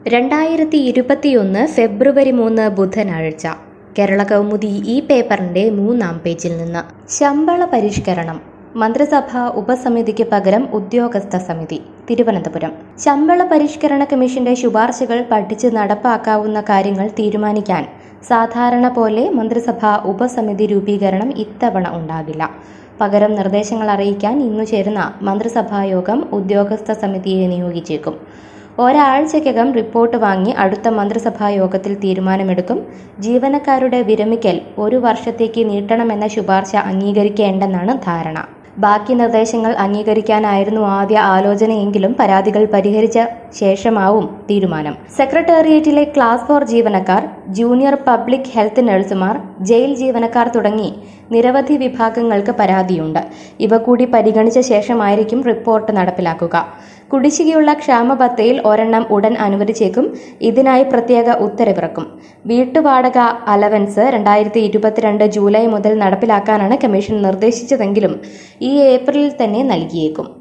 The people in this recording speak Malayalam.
രണ്ടായിരത്തി ഇരുപത്തിയൊന്ന് ഫെബ്രുവരി മൂന്ന് ബുധനാഴ്ച കേരള കൗമുദി ഈ പേപ്പറിന്റെ മൂന്നാം പേജിൽ നിന്ന് ശമ്പള പരിഷ്കരണം മന്ത്രിസഭ ഉപസമിതിക്ക് പകരം ഉദ്യോഗസ്ഥ സമിതി തിരുവനന്തപുരം ശമ്പള പരിഷ്കരണ കമ്മീഷന്റെ ശുപാർശകൾ പഠിച്ച് നടപ്പാക്കാവുന്ന കാര്യങ്ങൾ തീരുമാനിക്കാൻ സാധാരണ പോലെ മന്ത്രിസഭ ഉപസമിതി രൂപീകരണം ഇത്തവണ ഉണ്ടാകില്ല പകരം നിർദ്ദേശങ്ങൾ അറിയിക്കാൻ ഇന്നു ചേരുന്ന മന്ത്രിസഭാ യോഗം ഉദ്യോഗസ്ഥ സമിതിയെ നിയോഗിച്ചേക്കും ഒരാഴ്ചയ്ക്കകം റിപ്പോർട്ട് വാങ്ങി അടുത്ത മന്ത്രിസഭാ യോഗത്തിൽ തീരുമാനമെടുക്കും ജീവനക്കാരുടെ വിരമിക്കൽ ഒരു വർഷത്തേക്ക് നീട്ടണമെന്ന ശുപാർശ അംഗീകരിക്കേണ്ടെന്നാണ് ധാരണ ബാക്കി നിർദ്ദേശങ്ങൾ അംഗീകരിക്കാനായിരുന്നു ആദ്യ ആലോചനയെങ്കിലും പരാതികൾ പരിഹരിച്ച ശേഷമാവും തീരുമാനം സെക്രട്ടേറിയറ്റിലെ ക്ലാസ് ഫോർ ജീവനക്കാർ ജൂനിയർ പബ്ലിക് ഹെൽത്ത് നഴ്സുമാർ ജയിൽ ജീവനക്കാർ തുടങ്ങി നിരവധി വിഭാഗങ്ങൾക്ക് പരാതിയുണ്ട് ഇവ കൂടി പരിഗണിച്ച ശേഷമായിരിക്കും റിപ്പോർട്ട് നടപ്പിലാക്കുക കുടിശ്ശികയുള്ള ക്ഷാമബത്തയിൽ ഒരെണ്ണം ഉടൻ അനുവദിച്ചേക്കും ഇതിനായി പ്രത്യേക ഉത്തരവിറക്കും വീട്ടുവാടക അലവൻസ് രണ്ടായിരത്തി ഇരുപത്തിരണ്ട് ജൂലൈ മുതൽ നടപ്പിലാക്കാനാണ് കമ്മീഷൻ നിർദ്ദേശിച്ചതെങ്കിലും ഈ ഏപ്രിലിൽ തന്നെ നൽകിയേക്കും